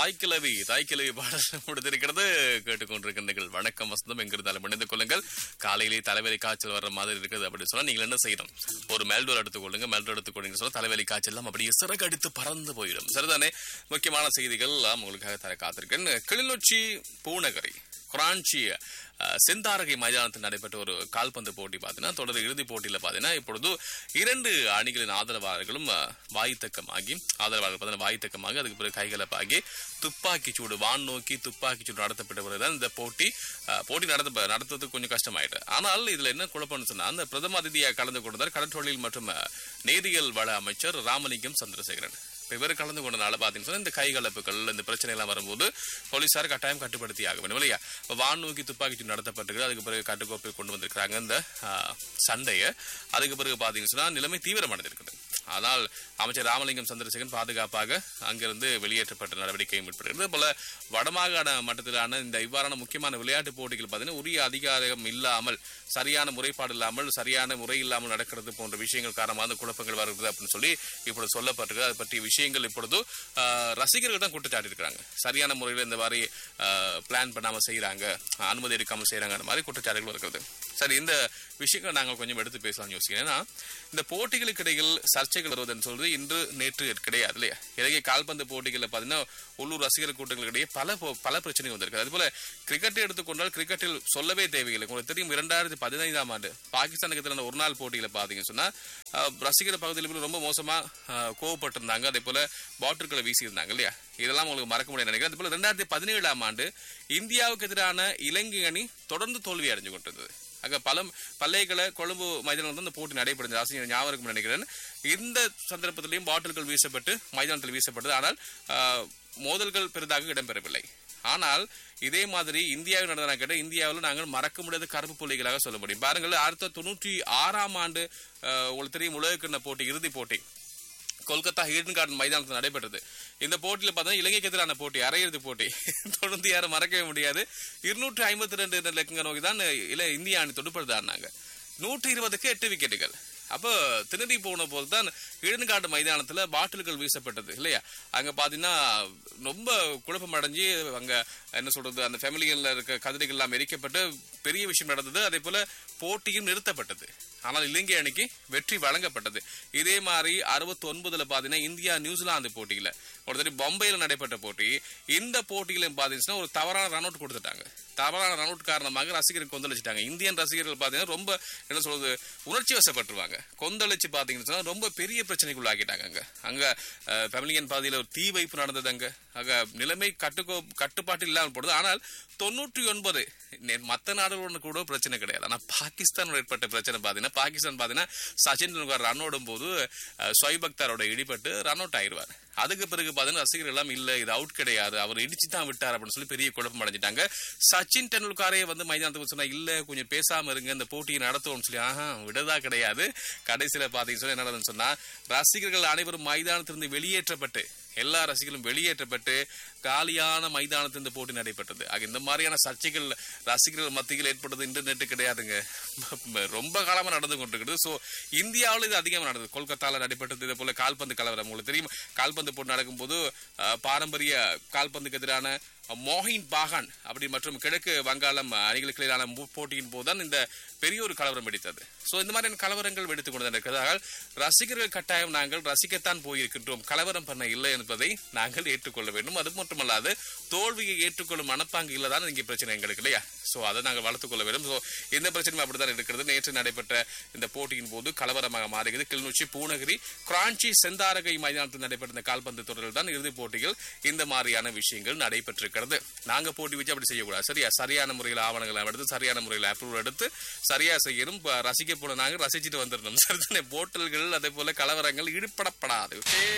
தாய் கிழவி தாய் கிழவி பாடல் முடிந்திருக்கிறது கேட்டுக்கொண்டிருக்கின்றீர்கள் வணக்கம் வசந்தம் எங்கிருந்தாலும் இணைந்து கொள்ளுங்கள் காலையிலே தலைவலி காய்ச்சல் வர்ற மாதிரி இருக்குது அப்படின்னு சொன்னா நீங்கள் என்ன செய்யணும் ஒரு மெல்டோர் எடுத்துக்கொள்ளுங்க மெல்டோர் எடுத்துக்கொள்ளுங்க சொன்னா தலைவலி காய்ச்சல் எல்லாம் அப்படியே சிறகடித்து பறந்து போயிடும் சரிதானே முக்கியமான செய்திகள் எல்லாம் உங்களுக்காக தர காத்திருக்கேன் கிளிநொச்சி பூநகரி குரான்ச்சி அஹ், செந்தாரகை மைதானத்தில் நடைபெற்ற ஒரு கால்பந்து போட்டி பார்த்தீங்கன்னா தொடர் இறுதிப் போட்டியில் பார்த்தீங்கன்னா இப்பொழுது இரண்டு அணிகளின் ஆதரவாளர்களும் அஹ், வாய்த்தக்கமாகி ஆதரவாளர்கள் பார்த்தீங்கன்னா வாய்த்தக்கமாகி அதுக்கு பிறகு கைகலப்பாகி துப்பாக்கி சூடு வான் நோக்கி துப்பாக்கி சூடு நடத்தப்பட்ட பிறகுதான் இந்த போட்டி அஹ், போட்டி நடத்த நடத்துறதுக்கு கொஞ்சம் கஷ்டமாயிட்டு ஆனால் இதுல என்ன குழப்பம்னு சொன்னா அந்த பிரதம அதிதியாக கலந்து கொண்டார் கடற்றொழில் மற்றும் அஹ், நீரியல் வள அமைச்சர் ராமலிங்கம் சந்திரசேகரன் இப்ப இவர் கலந்து கொண்டனால பாத்தீங்கன்னா சொன்னா இந்த கைகலப்புகள் இந்த பிரச்சனை எல்லாம் வரும்போது போலீசார் கட்டாயம் கட்டுப்படுத்தி ஆக வேண்டும் இல்லையா இப்ப வான் நோக்கி துப்பாக்கி சூடு நடத்தப்பட்டிருக்கு அதுக்கு பிறகு கட்டுக்கோப்பை கொண்டு வந்திருக்கிறாங்க இந்த ஆஹ், சண்டையை அதுக்கு பிறகு பாத்தீங்கன்னா சொன்னா நிலைமை தீவிரமடைந்திருக்குது ஆனால் அமைச்சர் ராமலிங்கம் சந்திரசேகரன் பாதுகாப்பாக அங்கிருந்து வெளியேற்றப்பட்ட நடவடிக்கை மேற்படுகிறது போல வடமாகாண மட்டத்திலான இந்த இவ்வாறான முக்கியமான விளையாட்டு போட்டிகள் பார்த்தீங்கன்னா உரிய அதிகாரம் இல்லாமல் சரியான முறைப்பாடு இல்லாமல் சரியான முறை இல்லாமல் நடக்கிறது போன்ற விஷயங்கள் காரணமாக அந்த குழப்பங்கள் வருகிறது அப்படின்னு சொல்லி இப்பொழுது சொல்லப்பட்டிருக்கு அதை பற்றிய விஷயங்கள் இப்பொழுது ஆஹ், ரசிகர்கள் தான் குற்றச்சாட்டி இருக்கிறாங்க சரியான முறையில் இந்த மாதிரி பிளான் பண்ணாம செய்யறாங்க அனுமதி எடுக்காம செய்யறாங்க அந்த மாதிரி குற்றச்சாட்டுகள் இருக்கிறது சரி இந்த விஷயங்களை நாங்கள் கொஞ்சம் எடுத்து பேசலாம்னு யோசிக்கிறேன் ஏன்னா இந்த போட்டிகளுக்கு இடையில் சர்ச்சைகள் வருவதுன்னு சொல்றது இன்று நேற்று கிடையாது இல்லையா இலங்கை கால்பந்து போட்டிகளில் பார்த்தீங்கன்னா உள்ளூர் ரசிகர் கூட்டங்களுக்கிடையே பல போ- பல பிரச்சனைகள் வந்திருக்கு அதுபோல கிரிக்கெட்டை எடுத்துக்கொண்டால் கிரிக்கெட்டில் சொல்லவே தேவையில்லை உங்களுக்கு தெரியும் இரண்டாயிரத்தி பதினைந்தாம் ஆண்டு பாகிஸ்தானுக்கு எதிரான ஒரு நாள் போட்டியில பாத்தீங்கன்னு சொன்னா அஹ், ரசிகர் பகுதியில் ரொம்ப மோசமா அஹ், கோவப்பட்டிருந்தாங்க அதே போல பாட்டில்களை வீசியிருந்தாங்க இல்லையா இதெல்லாம் உங்களுக்கு மறக்க முடியாது நினைக்கிறேன் அதே போல ரெண்டாயிரத்தி பதினேழாம் ஆண்டு இந்தியாவுக்கு எதிரான இலங்கை அணி தொடர்ந்து தோல்வி அடைஞ்சு கொண்டிருந்தது அங்க பல பல்லைகளை கொழும்பு மைதானத்தில் இந்த போட்டி நடைபெறுது ஆசிரியர் ஞாபகம் இருக்கும்னு நினைக்கிறேன் இந்த சந்தர்ப்பத்திலையும் பாட்டில்கள் வீசப்பட்டு மைதானத்தில் வீசப்பட்டது ஆனால் ஆஹ், மோதல்கள் பெரிதாக இடம்பெறவில்லை ஆனால் இதே மாதிரி இந்தியாவில் நடந்தனா கேட்ட இந்தியாவில் நாங்கள் மறக்க முடியாத கருப்பு புள்ளிகளாக சொல்ல முடியும் பாருங்கள் ஆயிரத்தி தொள்ளாயிரத்தி தொண்ணூற்றி ஆறாம் ஆண்டு ஆஹ், உங்களுக்கு தெரியும் உலகக்கிண்ண போட்டி இறுதிப் போட்டி கொல்கத்தா ஹீடன் கார்டன் மைதானத்தில் நடைபெற்றது இந்த போட்டியில பார்த்தா இலங்கைக்கு எதிரான போட்டி அரையிறுதி போட்டி தொடர்ந்து யாரும் மறக்கவே முடியாது இருநூற்றி ஐம்பத்தி ரெண்டு லட்சங்க நோக்கி தான் இல இந்திய அணி தொடுப்படுது ஆடினாங்க நூற்றி இருபதுக்கு எட்டு விக்கெட்டுகள் அப்போ திணறி போன போது தான் இடுங்காட்டு மைதானத்துல பாட்டில்கள் வீசப்பட்டது இல்லையா அங்க பாத்தீங்கன்னா ரொம்ப குழப்பம் அடைஞ்சு அங்க என்ன சொல்றது அந்த ஃபேமிலிகள்ல இருக்க கதிரைகள் எல்லாம் எரிக்கப்பட்டு பெரிய விஷயம் நடந்தது அதே போல போட்டியும் நிறுத்தப்பட்டது ஆனால் இலங்கை அணிக்கு வெற்றி வழங்கப்பட்டது இதே மாதிரி அறுபத்தி ஒன்பதுல பாத்தீங்கன்னா இந்தியா நியூசிலாந்து போட்டியில ஒரு தடவை பம்பையில் நடைபெற்ற போட்டி இந்த போட்டியில பாத்தீங்கன்னா ஒரு தவறான ரன் அவுட் கொடுத்துட்டாங்க தவறான ரன் அவுட் காரணமாக ரசிகர்கள் கொந்தளிச்சிட்டாங்க இந்தியன் ரசிகர்கள் பாத்தீங்கன்னா ரொம்ப என்ன சொல்றது உணர்ச்சி வசப்பட்டுருவாங்க கொந்தளிச்சு பாத்தீங்கன்னா சொன்னா ரொம்ப பெரிய பிரச்சனைக்குள்ளாக்கிட்டாங்க அங்க அங்க ஃபெமிலியன் பாதையில ஒரு தீ வைப்பு நடந்தது அங்க அங்க நிலைமை கட்டுக்கோ கட்டுப்பாட்டு இல்லாமல் போடுது ஆனால் தொண்ணூற்றி ஒன்பது மற்ற நாடுகளுடன் கூட பிரச்சனை கிடையாது ஆனா பாகிஸ்தான் ஏற்பட்ட பிரச்சனை பாத்தீங்கன்னா பாகிஸ்தான் பாத்தீங்கன்னா சச்சின் டெண்டுல்கர் ரன் ஓடும் போது ஸ்வைப் அக்தாரோட இடிபட்டு ரன் அவுட் ஆயிடுவார் அதுக்கு பிறகு பாத்தீங்கன்னா ரசிகர்கள் எல்லாம் இல்ல இது அவுட் கிடையாது அவர் இடிச்சு தான் விட்டார் அப்படின்னு சொல்லி பெரிய குழப்பம் அடைஞ்சிட்டாங்க சச்சின் டெண்டுல்கரே வந்து மைதானத்துக்கு சொன்னா இல்ல கொஞ்சம் பேசாம இருங்க இந்த போட்டியை நடத்துவோம்னு சொல்லி ஆஹா விடதா கிடையாது கடைசியில பாத்தீங்கன்னு சொல்லி என்ன நடந்ததுன்னு சொன்னா ரசிகர்கள் அனைவரும் மைதானத்திலிருந்து வெளியேற்றப்பட்டு எல்லா ரசிகர்களும் வெளியேற்றப்பட்டு காலியான மைதானத்தில் இந்த போட்டி நடைபெற்றது ஆக இந்த மாதிரியான சர்ச்சைகள் ரசிகர்கள் மத்தியில் ஏற்பட்டது இன்டர்நெட் கிடையாதுங்க ரொம்ப காலமா நடந்து கொண்டிருக்கிறது சோ இந்தியாவில் இது அதிகமாக நடந்தது கொல்கத்தால நடைபெற்றது இதே போல கால்பந்து கலவரம் உங்களுக்கு தெரியும் கால்பந்து போட்டி நடக்கும்போது அஹ், பாரம்பரிய கால்பந்துக்கு எதிரான மோஹின் பாகான் அப்படி மற்றும் கிழக்கு வங்காளம் அணிகளுக்கு இடையிலான மு- போட்டியின் போதுதான் இந்த பெரிய ஒரு கலவரம் வெடித்தது சோ இந்த மாதிரியான கலவரங்கள் வெடித்துக் கொண்டு இருக்கிறதால் ரசிகர்கள் கட்டாயம் நாங்கள் ரசிக்கத்தான் போயிருக்கின்றோம் கலவரம் பண்ண இல்லை என்பதை நாங்கள் ஏற்றுக்கொள்ள வேண்டும் அது மட்டுமல்லாது தோல்வியை ஏற்றுக்கொள்ளும் மனப்பாங்கு இல்லதான் இங்கே பிரச்சனை எங்களுக்கு இல்லையா சோ அதை நாங்கள் வளர்த்துக் கொள்ள வேண்டும் சோ இந்த பிரச்சனையும் அப்படித்தான் இருக்கிறது நேற்று நடைபெற்ற இந்த போட்டியின் போது கலவரமாக மாறுகிறது கிளிநொச்சி பூநகரி கிராஞ்சி செந்தாரகை மைதானத்தில் நடைபெற்ற இந்த கால்பந்து தொடரில் தான் இறுதிப் போட்டியில் இந்த மாதிரியான விஷயங்கள் நடைபெற்றிருக்கிறது நாங்க போட்டி வச்சு அப்படி செய்யக்கூடாது சரியா சரியான முறையில் ஆவணங்களை எடுத்து சரியான முறையில் அப்ரூவல் எடுத்து சரியா செய்யணும் இப்ப ரசிக்க போன நாங்க ரசிச்சுட்டு வந்துடணும் சரிதானே போட்டல்கள் அதே போல கலவரங்கள் ஈடுபடப்படாது